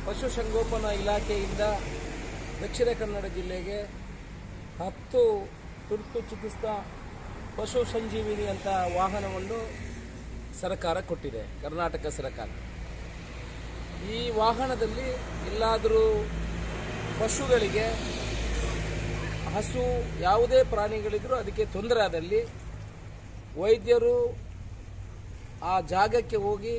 ಪಶುಸಂಗೋಪನಾ ಇಲಾಖೆಯಿಂದ ದಕ್ಷಿಣ ಕನ್ನಡ ಜಿಲ್ಲೆಗೆ ಹತ್ತು ತುರ್ತು ಚಿಕಿತ್ಸಾ ಪಶು ಸಂಜೀವಿನಿ ಅಂತ ವಾಹನವನ್ನು ಸರ್ಕಾರ ಕೊಟ್ಟಿದೆ ಕರ್ನಾಟಕ ಸರ್ಕಾರ ಈ ವಾಹನದಲ್ಲಿ ಎಲ್ಲಾದರೂ ಪಶುಗಳಿಗೆ ಹಸು ಯಾವುದೇ ಪ್ರಾಣಿಗಳಿದ್ರೂ ಅದಕ್ಕೆ ತೊಂದರೆ ಆದಲ್ಲಿ ವೈದ್ಯರು ಆ ಜಾಗಕ್ಕೆ ಹೋಗಿ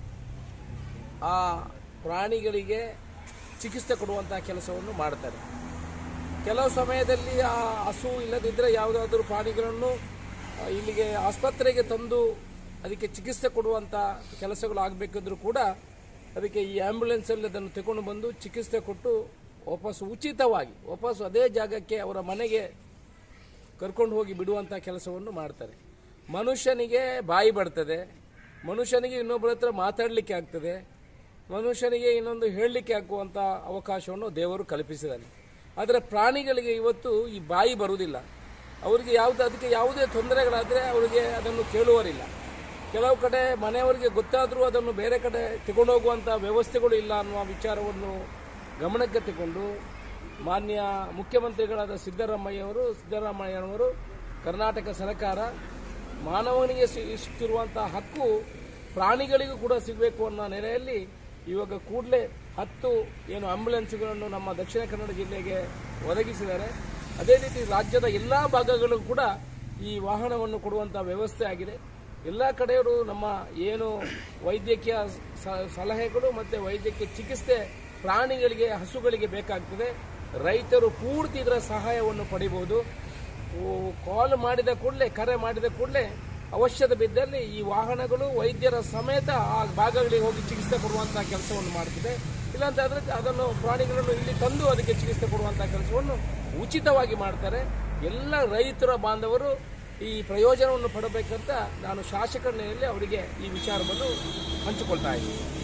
ಆ ಪ್ರಾಣಿಗಳಿಗೆ ಚಿಕಿತ್ಸೆ ಕೊಡುವಂಥ ಕೆಲಸವನ್ನು ಮಾಡ್ತಾರೆ ಕೆಲವು ಸಮಯದಲ್ಲಿ ಆ ಹಸು ಇಲ್ಲದಿದ್ದರೆ ಯಾವುದಾದ್ರೂ ಪ್ರಾಣಿಗಳನ್ನು ಆ, ಇಲ್ಲಿಗೆ ಆಸ್ಪತ್ರೆಗೆ ತಂದು ಅದಕ್ಕೆ ಚಿಕಿತ್ಸೆ ಕೊಡುವಂಥ ಕೆಲಸಗಳು ಆಗಬೇಕಿದ್ರೂ ಕೂಡ ಅದಕ್ಕೆ ಈ ಆ್ಯಂಬುಲೆನ್ಸಲ್ಲಿ ಅದನ್ನು ತಗೊಂಡು ಬಂದು ಚಿಕಿತ್ಸೆ ಕೊಟ್ಟು ವಾಪಸ್ ಉಚಿತವಾಗಿ ವಾಪಸ್ ಅದೇ ಜಾಗಕ್ಕೆ ಅವರ ಮನೆಗೆ ಕರ್ಕೊಂಡು ಹೋಗಿ ಬಿಡುವಂಥ ಕೆಲಸವನ್ನು ಮಾಡ್ತಾರೆ ಮನುಷ್ಯನಿಗೆ ಬಾಯಿ ಬರ್ತದೆ ಮನುಷ್ಯನಿಗೆ ಇನ್ನೊಬ್ಬರ ಹತ್ರ ಮಾತಾಡಲಿಕ್ಕೆ ಆಗ್ತದೆ ಮನುಷ್ಯನಿಗೆ ಇನ್ನೊಂದು ಹೇಳಲಿಕ್ಕೆ ಆಗುವಂಥ ಅವಕಾಶವನ್ನು ದೇವರು ಕಲ್ಪಿಸಿದ್ದಾನೆ ಆದರೆ ಪ್ರಾಣಿಗಳಿಗೆ ಇವತ್ತು ಈ ಬಾಯಿ ಬರುವುದಿಲ್ಲ ಅವರಿಗೆ ಯಾವುದು ಅದಕ್ಕೆ ಯಾವುದೇ ತೊಂದರೆಗಳಾದರೆ ಅವರಿಗೆ ಅದನ್ನು ಕೇಳುವರಿಲ್ಲ ಕೆಲವು ಕಡೆ ಮನೆಯವರಿಗೆ ಗೊತ್ತಾದರೂ ಅದನ್ನು ಬೇರೆ ಕಡೆ ತಗೊಂಡೋಗುವಂಥ ವ್ಯವಸ್ಥೆಗಳು ಇಲ್ಲ ಅನ್ನುವ ವಿಚಾರವನ್ನು ಗಮನಕ್ಕೆ ತಗೊಂಡು ಮಾನ್ಯ ಮುಖ್ಯಮಂತ್ರಿಗಳಾದ ಸಿದ್ದರಾಮಯ್ಯವರು ಸಿದ್ದರಾಮಯ್ಯನವರು ಕರ್ನಾಟಕ ಸರ್ಕಾರ ಮಾನವನಿಗೆ ಸಿ- ಸಿಕ್ಕಿರುವಂತಹ ಹಕ್ಕು ಪ್ರಾಣಿಗಳಿಗೂ ಕೂಡ ಸಿಗಬೇಕು ಅನ್ನೋ ನೆಲೆಯಲ್ಲಿ ಇವಾಗ ಕೂಡಲೇ ಹತ್ತು ಏನು ಆಂಬ್ಯುಲೆನ್ಸ್ಗಳನ್ನು ನಮ್ಮ ದಕ್ಷಿಣ ಕನ್ನಡ ಜಿಲ್ಲೆಗೆ ಒದಗಿಸಿದ್ದಾರೆ ಅದೇ ರೀತಿ ರಾಜ್ಯದ ಎಲ್ಲ ಭಾಗಗಳಿಗೂ ಕೂಡ ಈ ವಾಹನವನ್ನು ಕೊಡುವಂಥ ವ್ಯವಸ್ಥೆ ಆಗಿದೆ ಎಲ್ಲ ಕಡೆಯವರು ನಮ್ಮ ಏನು ವೈದ್ಯಕೀಯ ಸ- ಸಲಹೆಗಳು ಮತ್ತು ವೈದ್ಯಕೀಯ ಚಿಕಿತ್ಸೆ ಪ್ರಾಣಿಗಳಿಗೆ ಹಸುಗಳಿಗೆ ಬೇಕಾಗ್ತದೆ ರೈತರು ಪೂರ್ತಿ ಇದರ ಸಹಾಯವನ್ನು ಪಡಿಬಹುದು ಕಾಲ್ ಮಾಡಿದ ಕೂಡಲೇ ಕರೆ ಮಾಡಿದ ಕೂಡಲೇ ಅವಶ್ಯಕತೆ ಬಿದ್ದಲ್ಲಿ ಈ ವಾಹನಗಳು ವೈದ್ಯರ ಸಮೇತ ಆ ಭಾಗಗಳಿಗೆ ಹೋಗಿ ಚಿಕಿತ್ಸೆ ಕೊಡುವಂತಹ ಕೆಲಸವನ್ನು ಮಾಡ್ತಿದೆ ಇಲ್ಲಾಂತ ಆದ್ರೆ ಅದನ್ನು ಪ್ರಾಣಿಗಳನ್ನು ಇಲ್ಲಿ ತಂದು ಅದಕ್ಕೆ ಚಿಕಿತ್ಸೆ ಕೊಡುವಂತಹ ಕೆಲಸವನ್ನು ಉಚಿತವಾಗಿ ಮಾಡ್ತಾರೆ ಎಲ್ಲ ರೈತರ ಬಾಂಧವರು ಈ ಪ್ರಯೋಜನವನ್ನು ಪಡಬೇಕಂತ ನಾನು ಶಾಸಕರಲ್ಲಿ ಅವರಿಗೆ ಈ ವಿಚಾರವನ್ನು ಹಂಚಿಕೊಳ್ತಾ ಇದ್ದೀನಿ